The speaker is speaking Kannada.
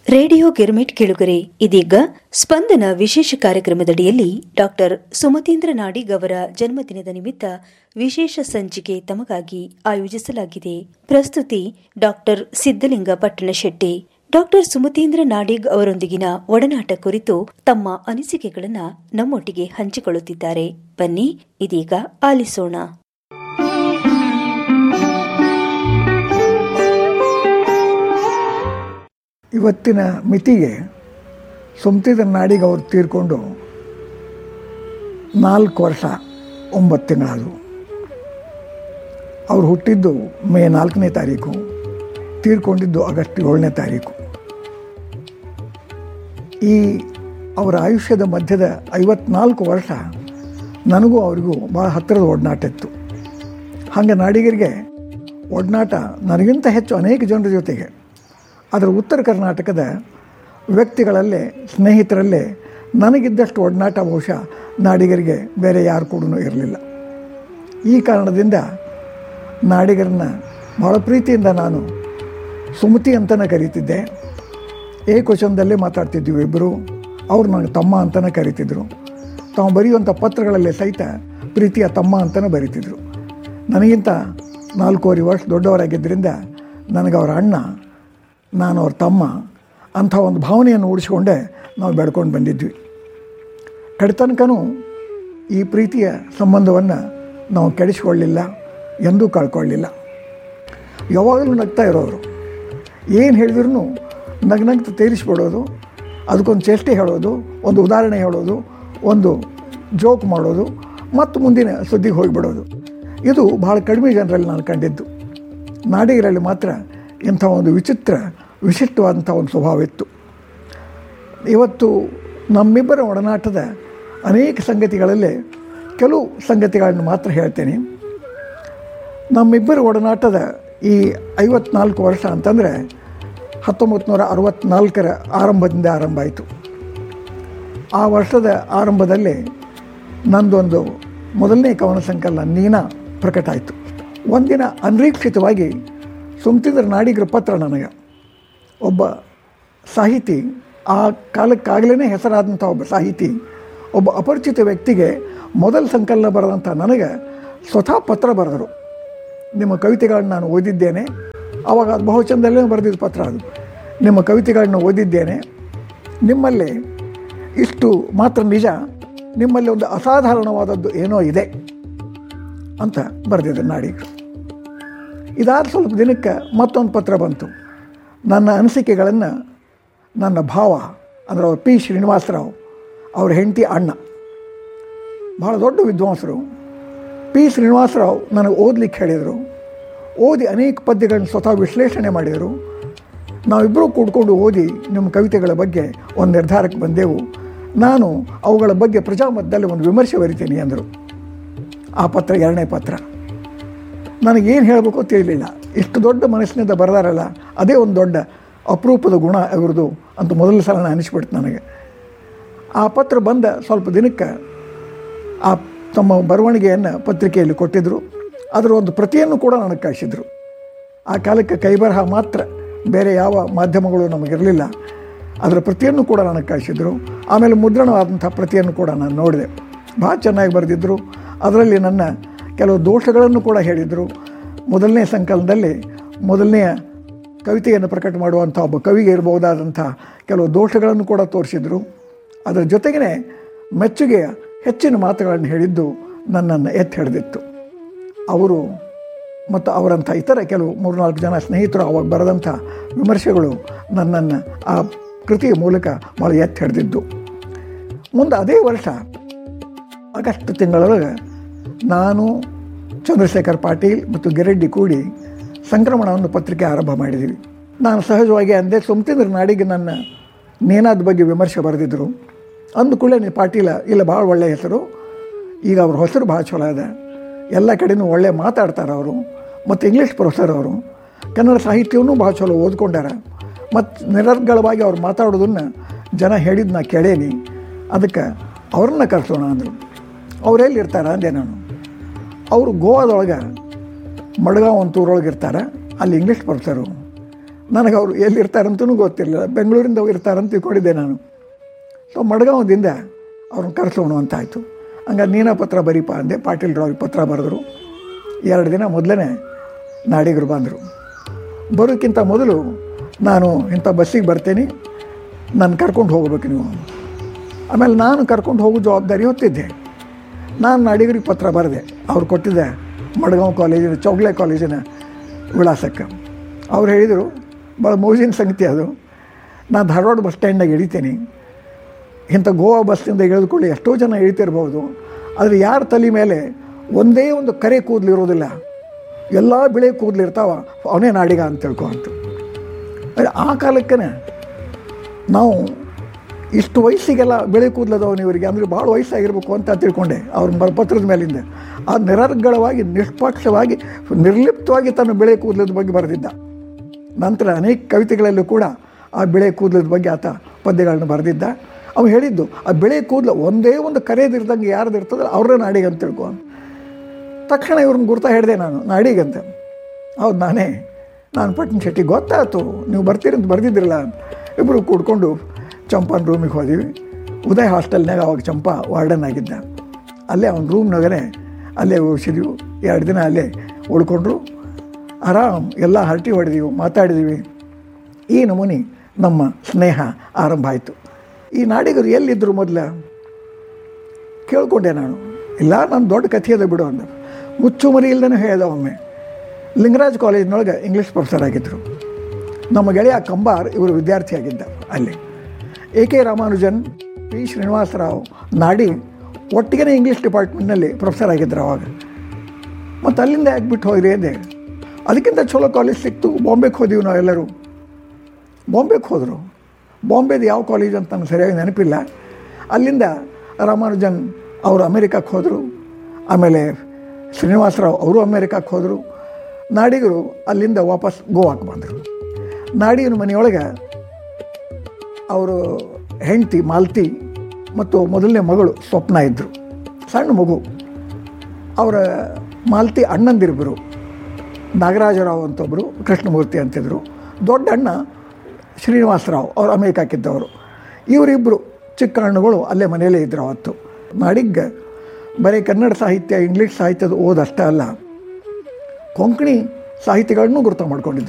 ರೇಡಿಯೋ ಗಿರ್ಮಿಟ್ ಕೆಳುಗರೆ ಇದೀಗ ಸ್ಪಂದನ ವಿಶೇಷ ಕಾರ್ಯಕ್ರಮದಡಿಯಲ್ಲಿ ಡಾಕ್ಟರ್ ಸುಮತೀಂದ್ರ ನಾಡಿಗ್ ಅವರ ಜನ್ಮದಿನದ ನಿಮಿತ್ತ ವಿಶೇಷ ಸಂಚಿಕೆ ತಮಗಾಗಿ ಆಯೋಜಿಸಲಾಗಿದೆ ಪ್ರಸ್ತುತಿ ಡಾಕ್ಟರ್ ಸಿದ್ದಲಿಂಗ ಪಟ್ಟಣಶೆಟ್ಟಿ ಡಾಕ್ಟರ್ ಸುಮತೀಂದ್ರ ನಾಡಿಗ್ ಅವರೊಂದಿಗಿನ ಒಡನಾಟ ಕುರಿತು ತಮ್ಮ ಅನಿಸಿಕೆಗಳನ್ನು ನಮ್ಮೊಟ್ಟಿಗೆ ಹಂಚಿಕೊಳ್ಳುತ್ತಿದ್ದಾರೆ ಬನ್ನಿ ಇದೀಗ ಆಲಿಸೋಣ ಇವತ್ತಿನ ಮಿತಿಗೆ ಸುಮ್ತಿದ ನಾಡಿಗೆ ಅವ್ರು ತೀರ್ಕೊಂಡು ನಾಲ್ಕು ವರ್ಷ ಒಂಬತ್ತು ತಿಂಗಳಾದವು ಅವ್ರು ಹುಟ್ಟಿದ್ದು ಮೇ ನಾಲ್ಕನೇ ತಾರೀಕು ತೀರ್ಕೊಂಡಿದ್ದು ಆಗಸ್ಟ್ ಏಳನೇ ತಾರೀಕು ಈ ಅವರ ಆಯುಷ್ಯದ ಮಧ್ಯದ ಐವತ್ನಾಲ್ಕು ವರ್ಷ ನನಗೂ ಅವರಿಗೂ ಭಾಳ ಹತ್ತಿರದ ಒಡನಾಟ ಇತ್ತು ಹಾಗೆ ನಾಡಿಗರಿಗೆ ಒಡನಾಟ ನನಗಿಂತ ಹೆಚ್ಚು ಅನೇಕ ಜನರ ಜೊತೆಗೆ ಅದರ ಉತ್ತರ ಕರ್ನಾಟಕದ ವ್ಯಕ್ತಿಗಳಲ್ಲೇ ಸ್ನೇಹಿತರಲ್ಲೇ ನನಗಿದ್ದಷ್ಟು ಒಡನಾಟ ಬಹುಶಃ ನಾಡಿಗರಿಗೆ ಬೇರೆ ಯಾರು ಕೂಡ ಇರಲಿಲ್ಲ ಈ ಕಾರಣದಿಂದ ನಾಡಿಗರನ್ನ ಭಾಳ ಪ್ರೀತಿಯಿಂದ ನಾನು ಸುಮತಿ ಅಂತಲೇ ಕರೀತಿದ್ದೆ ಏಕವಚನದಲ್ಲೇ ಮಾತಾಡ್ತಿದ್ವಿ ಇಬ್ಬರು ಅವ್ರು ನನಗೆ ತಮ್ಮ ಅಂತಲೇ ಕರೀತಿದ್ರು ತಾವು ಬರೆಯುವಂಥ ಪತ್ರಗಳಲ್ಲೇ ಸಹಿತ ಪ್ರೀತಿಯ ತಮ್ಮ ಅಂತಲೇ ಬರೀತಿದ್ರು ನನಗಿಂತ ನಾಲ್ಕೂವರೆ ವರ್ಷ ದೊಡ್ಡವರಾಗಿದ್ದರಿಂದ ನನಗೆ ಅವರ ಅಣ್ಣ ನಾನು ಅವ್ರ ತಮ್ಮ ಅಂಥ ಒಂದು ಭಾವನೆಯನ್ನು ಉಳಿಸ್ಕೊಂಡೇ ನಾವು ಬೆಳ್ಕೊಂಡು ಬಂದಿದ್ವಿ ಕಡೆತನಕನೂ ಈ ಪ್ರೀತಿಯ ಸಂಬಂಧವನ್ನು ನಾವು ಕೆಡಿಸ್ಕೊಳ್ಳಿಲ್ಲ ಎಂದೂ ಕಳ್ಕೊಳ್ಳಿಲ್ಲ ಯಾವಾಗಲೂ ನಗ್ತಾ ಇರೋರು ಏನು ಹೇಳಿದ್ರು ನಗ್ನಗ್ತ ತೇರಿಸ್ಬಿಡೋದು ಅದಕ್ಕೊಂದು ಚೇಷ್ಟೆ ಹೇಳೋದು ಒಂದು ಉದಾಹರಣೆ ಹೇಳೋದು ಒಂದು ಜೋಕ್ ಮಾಡೋದು ಮತ್ತು ಮುಂದಿನ ಸುದ್ದಿಗೆ ಹೋಗಿಬಿಡೋದು ಇದು ಭಾಳ ಕಡಿಮೆ ಜನರಲ್ಲಿ ನಾನು ಕಂಡಿದ್ದು ನಾಡಿಗರಲ್ಲಿ ಮಾತ್ರ ಇಂಥ ಒಂದು ವಿಚಿತ್ರ ವಿಶಿಷ್ಟವಾದಂಥ ಒಂದು ಸ್ವಭಾವ ಇತ್ತು ಇವತ್ತು ನಮ್ಮಿಬ್ಬರ ಒಡನಾಟದ ಅನೇಕ ಸಂಗತಿಗಳಲ್ಲೇ ಕೆಲವು ಸಂಗತಿಗಳನ್ನು ಮಾತ್ರ ಹೇಳ್ತೇನೆ ನಮ್ಮಿಬ್ಬರ ಒಡನಾಟದ ಈ ಐವತ್ನಾಲ್ಕು ವರ್ಷ ಅಂತಂದರೆ ಹತ್ತೊಂಬತ್ತು ನೂರ ಅರವತ್ತ್ನಾಲ್ಕರ ಆರಂಭದಿಂದ ಆರಂಭ ಆಯಿತು ಆ ವರ್ಷದ ಆರಂಭದಲ್ಲಿ ನಂದೊಂದು ಮೊದಲನೇ ಕವನ ಸಂಕಲನ ನೀನಾ ಪ್ರಕಟ ಆಯಿತು ಒಂದಿನ ಅನಿರೀಕ್ಷಿತವಾಗಿ ಸುಮ್ತಿದ್ರ ನಾಡಿಗರ ಪತ್ರ ನನಗೆ ಒಬ್ಬ ಸಾಹಿತಿ ಆ ಕಾಲಕ್ಕಾಗಲೇ ಹೆಸರಾದಂಥ ಒಬ್ಬ ಸಾಹಿತಿ ಒಬ್ಬ ಅಪರಿಚಿತ ವ್ಯಕ್ತಿಗೆ ಮೊದಲ ಸಂಕಲನ ಬರೆದಂಥ ನನಗೆ ಸ್ವತಃ ಪತ್ರ ಬರೆದರು ನಿಮ್ಮ ಕವಿತೆಗಳನ್ನ ನಾನು ಓದಿದ್ದೇನೆ ಆವಾಗ ಅದು ಬಹುಚಂದಲ್ಲೇ ಬರೆದಿದ್ದ ಪತ್ರ ಅದು ನಿಮ್ಮ ಕವಿತೆಗಳನ್ನ ಓದಿದ್ದೇನೆ ನಿಮ್ಮಲ್ಲಿ ಇಷ್ಟು ಮಾತ್ರ ನಿಜ ನಿಮ್ಮಲ್ಲಿ ಒಂದು ಅಸಾಧಾರಣವಾದದ್ದು ಏನೋ ಇದೆ ಅಂತ ಬರೆದಿದ್ದರು ನಾಡಿಗರು ಇದಾದ ಸ್ವಲ್ಪ ದಿನಕ್ಕೆ ಮತ್ತೊಂದು ಪತ್ರ ಬಂತು ನನ್ನ ಅನಿಸಿಕೆಗಳನ್ನು ನನ್ನ ಭಾವ ಅಂದರೆ ಅವ್ರು ಪಿ ಶ್ರೀನಿವಾಸರಾವ್ ಅವ್ರ ಹೆಂಡತಿ ಅಣ್ಣ ಭಾಳ ದೊಡ್ಡ ವಿದ್ವಾಂಸರು ಪಿ ಶ್ರೀನಿವಾಸರಾವ್ ನನಗೆ ಓದಲಿಕ್ಕೆ ಹೇಳಿದರು ಓದಿ ಅನೇಕ ಪದ್ಯಗಳನ್ನು ಸ್ವತಃ ವಿಶ್ಲೇಷಣೆ ಮಾಡಿದರು ನಾವಿಬ್ಬರೂ ಕೂಡ್ಕೊಂಡು ಓದಿ ನಿಮ್ಮ ಕವಿತೆಗಳ ಬಗ್ಗೆ ಒಂದು ನಿರ್ಧಾರಕ್ಕೆ ಬಂದೆವು ನಾನು ಅವುಗಳ ಬಗ್ಗೆ ಪ್ರಜಾಮತದಲ್ಲಿ ಒಂದು ವಿಮರ್ಶೆ ಬರಿತೀನಿ ಅಂದರು ಆ ಪತ್ರ ಎರಡನೇ ಪತ್ರ ನನಗೇನು ಹೇಳಬೇಕು ತಿಳಿಲಿಲ್ಲ ಇಷ್ಟು ದೊಡ್ಡ ಮನಸ್ಸಿನಿಂದ ಬರೆದಾರಲ್ಲ ಅದೇ ಒಂದು ದೊಡ್ಡ ಅಪರೂಪದ ಗುಣ ಇವ್ರದ್ದು ಅಂತ ಮೊದಲ ಸಲ ಅನಿಸ್ಬಿಡ್ತು ನನಗೆ ಆ ಪತ್ರ ಬಂದ ಸ್ವಲ್ಪ ದಿನಕ್ಕೆ ಆ ತಮ್ಮ ಬರವಣಿಗೆಯನ್ನು ಪತ್ರಿಕೆಯಲ್ಲಿ ಕೊಟ್ಟಿದ್ದರು ಅದರ ಒಂದು ಪ್ರತಿಯನ್ನು ಕೂಡ ನನಗೆ ಕಳಿಸಿದರು ಆ ಕಾಲಕ್ಕೆ ಕೈಬರಹ ಮಾತ್ರ ಬೇರೆ ಯಾವ ಮಾಧ್ಯಮಗಳು ನಮಗಿರಲಿಲ್ಲ ಅದರ ಪ್ರತಿಯನ್ನು ಕೂಡ ನನಗೆ ಕಳಿಸಿದರು ಆಮೇಲೆ ಮುದ್ರಣವಾದಂಥ ಪ್ರತಿಯನ್ನು ಕೂಡ ನಾನು ನೋಡಿದೆ ಭಾಳ ಚೆನ್ನಾಗಿ ಬರೆದಿದ್ದರು ಅದರಲ್ಲಿ ನನ್ನ ಕೆಲವು ದೋಷಗಳನ್ನು ಕೂಡ ಹೇಳಿದರು ಮೊದಲನೇ ಸಂಕಲನದಲ್ಲಿ ಮೊದಲನೆಯ ಕವಿತೆಯನ್ನು ಪ್ರಕಟ ಮಾಡುವಂಥ ಒಬ್ಬ ಕವಿಗೆ ಇರಬಹುದಾದಂಥ ಕೆಲವು ದೋಷಗಳನ್ನು ಕೂಡ ತೋರಿಸಿದರು ಅದರ ಜೊತೆಗೇ ಮೆಚ್ಚುಗೆಯ ಹೆಚ್ಚಿನ ಮಾತುಗಳನ್ನು ಹೇಳಿದ್ದು ನನ್ನನ್ನು ಎತ್ತಿ ಹಿಡಿದಿತ್ತು ಅವರು ಮತ್ತು ಅವರಂಥ ಇತರ ಕೆಲವು ಮೂರ್ನಾಲ್ಕು ಜನ ಸ್ನೇಹಿತರು ಅವಾಗ ಬರೆದಂಥ ವಿಮರ್ಶೆಗಳು ನನ್ನನ್ನು ಆ ಕೃತಿಯ ಮೂಲಕ ಭಾಳ ಎತ್ತಿ ಹಿಡಿದಿದ್ದು ಮುಂದೆ ಅದೇ ವರ್ಷ ಆಗಸ್ಟ್ ತಿಂಗಳೊಳಗೆ ನಾನು ಚಂದ್ರಶೇಖರ್ ಪಾಟೀಲ್ ಮತ್ತು ಗಿರೆಡ್ಡಿ ಕೂಡಿ ಸಂಕ್ರಮಣವನ್ನು ಪತ್ರಿಕೆ ಆರಂಭ ಮಾಡಿದ್ದೀವಿ ನಾನು ಸಹಜವಾಗಿ ಅಂದೆ ಸುಮ್ತಿಂದ್ರ ನಾಡಿಗೆ ನನ್ನ ನೇನಾದ ಬಗ್ಗೆ ವಿಮರ್ಶೆ ಬರೆದಿದ್ದರು ಅಂದ ಕೂಡಲೇ ನೀವು ಪಾಟೀಲ ಇಲ್ಲ ಭಾಳ ಒಳ್ಳೆಯ ಹೆಸರು ಈಗ ಅವ್ರ ಹೆಸರು ಭಾಳ ಚಲೋ ಇದೆ ಎಲ್ಲ ಕಡೆನೂ ಒಳ್ಳೆ ಮಾತಾಡ್ತಾರೆ ಅವರು ಮತ್ತು ಇಂಗ್ಲೀಷ್ ಪ್ರೊಫೆಸರ್ ಅವರು ಕನ್ನಡ ಸಾಹಿತ್ಯವನ್ನೂ ಭಾಳ ಚಲೋ ಓದ್ಕೊಂಡಾರ ಮತ್ತು ನಿರರ್ಗಳವಾಗಿ ಅವ್ರು ಮಾತಾಡೋದನ್ನು ಜನ ಹೇಳಿದ್ದು ನಾ ಕೇಳೇನಿ ಅದಕ್ಕೆ ಅವ್ರನ್ನ ಕರೆಸೋಣ ಅಂದರು ಅವರೆಲ್ಲಿ ಇರ್ತಾರೆ ಅಂದೆ ನಾನು ಅವರು ಗೋವಾದೊಳಗೆ ಮಡ್ಗಾಂವ್ ಅಂತೂರೊಳಗೆ ಇರ್ತಾರೆ ಅಲ್ಲಿ ಇಂಗ್ಲೀಷ್ ಪ್ರೊಫೆಸರು ನನಗೆ ಅವರು ಎಲ್ಲಿರ್ತಾರಂತೂ ಗೊತ್ತಿರಲಿಲ್ಲ ಬೆಂಗಳೂರಿಂದ ಇರ್ತಾರಂತ ತಿಳ್ಕೊಂಡಿದ್ದೆ ನಾನು ಸೊ ಮಡ್ಗಾಂವದಿಂದ ಅವ್ರನ್ನ ಕರೆಸೋಣ ಅಂತ ಆಯಿತು ಹಂಗ ನೀನ ಪತ್ರ ಬರೀಪ ಅಂದೆ ಪಾಟೀಲ್ರವ್ರಿಗೆ ಪತ್ರ ಬರೆದ್ರು ಎರಡು ದಿನ ಮೊದಲೇ ನಾಡಿಗರು ಬಂದರು ಬರೋಕ್ಕಿಂತ ಮೊದಲು ನಾನು ಇಂಥ ಬಸ್ಸಿಗೆ ಬರ್ತೀನಿ ನಾನು ಕರ್ಕೊಂಡು ಹೋಗ್ಬೇಕು ನೀವು ಆಮೇಲೆ ನಾನು ಕರ್ಕೊಂಡು ಹೋಗೋ ಜವಾಬ್ದಾರಿ ಹೊತ್ತಿದ್ದೆ ನಾನು ನಾಡಿಗರಿಗೆ ಪತ್ರ ಬರೆದೆ ಅವ್ರು ಕೊಟ್ಟಿದ್ದೆ ಮಡ್ಗಾಂವ್ ಕಾಲೇಜಿನ ಚೌಗ್ಲೆ ಕಾಲೇಜಿನ ವಿಳಾಸಕ್ಕೆ ಅವ್ರು ಹೇಳಿದರು ಭಾಳ ಮೋಜಿನ ಸಂಗತಿ ಅದು ನಾನು ಧಾರವಾಡ ಬಸ್ ಸ್ಟ್ಯಾಂಡ್ನಾಗ ಇಳಿತೀನಿ ಇಂಥ ಗೋವಾ ಬಸ್ಸಿಂದ ಇಳಿದುಕೊಂಡು ಎಷ್ಟೋ ಜನ ಇಳಿತಿರ್ಬೋದು ಆದರೆ ಯಾರ ತಲೆ ಮೇಲೆ ಒಂದೇ ಒಂದು ಕರೆ ಕೂದಲು ಇರೋದಿಲ್ಲ ಎಲ್ಲ ಬಿಳೆ ಕೂದಲು ಇರ್ತಾವ ಅವನೇ ನಾಡಿಗ ಅಂತ ತಿಳ್ಕೊ ಅಂತ ಅದೇ ಆ ಕಾಲಕ್ಕೆ ನಾವು ಇಷ್ಟು ವಯಸ್ಸಿಗೆಲ್ಲ ಬೆಳೆ ಕೂದಲದವನು ಇವರಿಗೆ ಅಂದರೆ ಭಾಳ ವಯಸ್ಸಾಗಿರ್ಬೇಕು ಅಂತ ತಿಳ್ಕೊಂಡೆ ಅವ್ರ ಮ- ಪತ್ರದ ಮೇಲಿಂದ ಆ ನಿರರ್ಗಳವಾಗಿ ನಿಷ್ಪಕ್ಷವಾಗಿ ನಿರ್ಲಿಪ್ತವಾಗಿ ತನ್ನ ಬೆಳೆ ಕೂದಲದ ಬಗ್ಗೆ ಬರೆದಿದ್ದ ನಂತರ ಅನೇಕ ಕವಿತೆಗಳಲ್ಲೂ ಕೂಡ ಆ ಬೆಳೆ ಕೂದಲದ ಬಗ್ಗೆ ಆತ ಪದ್ಯಗಳನ್ನು ಬರೆದಿದ್ದ ಅವ ಹೇಳಿದ್ದು ಆ ಬೆಳೆ ಕೂದಲು ಒಂದೇ ಒಂದು ಕರೆಯದಿರ್ದಂಗೆ ಯಾರ್ದು ಇರ್ತದಲ್ಲ ಅವ್ರನ್ನ ನಾಡಿಗೆ ಅಂತ ತಿಳ್ಕೊ ತಕ್ಷಣ ಇವ್ರನ್ನ ಗುರ್ತಾ ಹೇಳಿದೆ ನಾನು ನಾಡಿಗಂತ ಹೌದು ನಾನೇ ನಾನು ಪಟ್ಟಣ ಶೆಟ್ಟಿ ಗೊತ್ತಾಯ್ತು ನೀವು ಬರ್ತೀರಿ ಅಂತ ಬರ್ದಿದ್ದಿರಲ್ಲ ಇಬ್ಬರು ಕೂಡ್ಕೊಂಡು ಚಂಪನ ರೂಮಿಗೆ ಹೋದಿವಿ ಉದಯ್ ಹಾಸ್ಟೆಲ್ನಾಗ ಅವಾಗ ಚಂಪ ವಾರ್ಡನ್ ಆಗಿದ್ದ ಅಲ್ಲೇ ಅವ್ನ ರೂಮ್ನಾಗೇ ಅಲ್ಲೇ ಉಳಿಸಿದ್ವಿ ಎರಡು ದಿನ ಅಲ್ಲೇ ಉಳ್ಕೊಂಡ್ರು ಆರಾಮ್ ಎಲ್ಲ ಹರಟಿ ಹೊಡೆದೀವಿ ಮಾತಾಡಿದೀವಿ ಈ ನಮೂನಿ ನಮ್ಮ ಸ್ನೇಹ ಆರಂಭ ಆಯಿತು ಈ ನಾಡಿಗರು ಎಲ್ಲಿದ್ದರು ಮೊದಲ ಕೇಳ್ಕೊಂಡೆ ನಾನು ಇಲ್ಲ ನಾನು ದೊಡ್ಡ ಕಥೆ ಅದ ಬಿಡು ಅಂದ ಮುಚ್ಚುಮರಿ ಇಲ್ದೇ ಹೇಳ್ದ ಒಮ್ಮೆ ಲಿಂಗರಾಜ್ ಕಾಲೇಜಿನೊಳಗೆ ಇಂಗ್ಲೀಷ್ ಪ್ರೊಫೆಸರ್ ಆಗಿದ್ದರು ನಮ್ಮ ಗೆಳೆಯ ಕಂಬಾರ್ ಇವರು ವಿದ್ಯಾರ್ಥಿ ಆಗಿದ್ದ ಅಲ್ಲಿ A K Ramanujan P Srinivasarao ನಾಡಿ ಒಟ್ಟಿಗೆ ಇಂಗ್ಲೀಷ್ ಡಿಪಾರ್ಟ್ಮೆಂಟ್ನಲ್ಲಿ ಪ್ರೊಫೆಸರ್ ಆಗಿದ್ದರು ಅವಾಗ ಮತ್ತು ಅಲ್ಲಿಂದ ಯಾಕೆ ಬಿಟ್ಟು ಹೋದ್ರಿ ಅಂದೆ ಅದಕ್ಕಿಂತ ಚಲೋ ಕಾಲೇಜ್ ಸಿಕ್ತು ಬಾಂಬೆಗೆ ಹೋದೀವಿ ನಾವೆಲ್ಲರೂ ಬಾಂಬೆಗೆ ಹೋದರು ಬಾಂಬೆದು ಯಾವ ಕಾಲೇಜ್ ಅಂತ ನನಗೆ ಸರಿಯಾಗಿ ನೆನಪಿಲ್ಲ ಅಲ್ಲಿಂದ ರಾಮಾನುಜನ್ ಅವರು ಅಮೇರಿಕಕ್ಕೆ ಹೋದರು ಆಮೇಲೆ ಶ್ರೀನಿವಾಸರಾವ್ ಅವರು ಅಮೇರಿಕಕ್ಕೆ ಹೋದರು ನಾಡಿಗರು ಅಲ್ಲಿಂದ ವಾಪಸ್ ಗೋವಾಕ್ಕೆ ಬಂದರು ನಾಡಿಗನ ಮನೆಯೊಳಗೆ ಅವರು ಹೆಂಡತಿ ಮಾಲ್ತಿ ಮತ್ತು ಮೊದಲನೇ ಮಗಳು ಸ್ವಪ್ನ ಇದ್ದರು ಸಣ್ಣ ಮಗು ಅವರ ಮಾಲ್ತಿ ಅಣ್ಣಂದಿರಿಬ್ಬರು ನಾಗರಾಜರಾವ್ ಅಂತೊಬ್ಬರು ಕೃಷ್ಣಮೂರ್ತಿ ಅಂತಿದ್ರು ದೊಡ್ಡ ಅಣ್ಣ ಶ್ರೀನಿವಾಸರಾವ್ ಅವರು ಅಮೇರಿಕಾಕ್ಕಿದ್ದವರು ಇವರಿಬ್ಬರು ಚಿಕ್ಕ ಹಣ್ಣುಗಳು ಅಲ್ಲೇ ಮನೆಯಲ್ಲೇ ಇದ್ದರು ಅವತ್ತು ನಾಡಿಗೆ ಬರೀ ಕನ್ನಡ ಸಾಹಿತ್ಯ ಇಂಗ್ಲೀಷ್ ಸಾಹಿತ್ಯದ ಓದಷ್ಟೇ ಅಲ್ಲ ಕೊಂಕಣಿ ಸಾಹಿತಿಗಳನ್ನೂ ಗುರುತು ಮಾಡ್ಕೊಂಡಿದ್ರು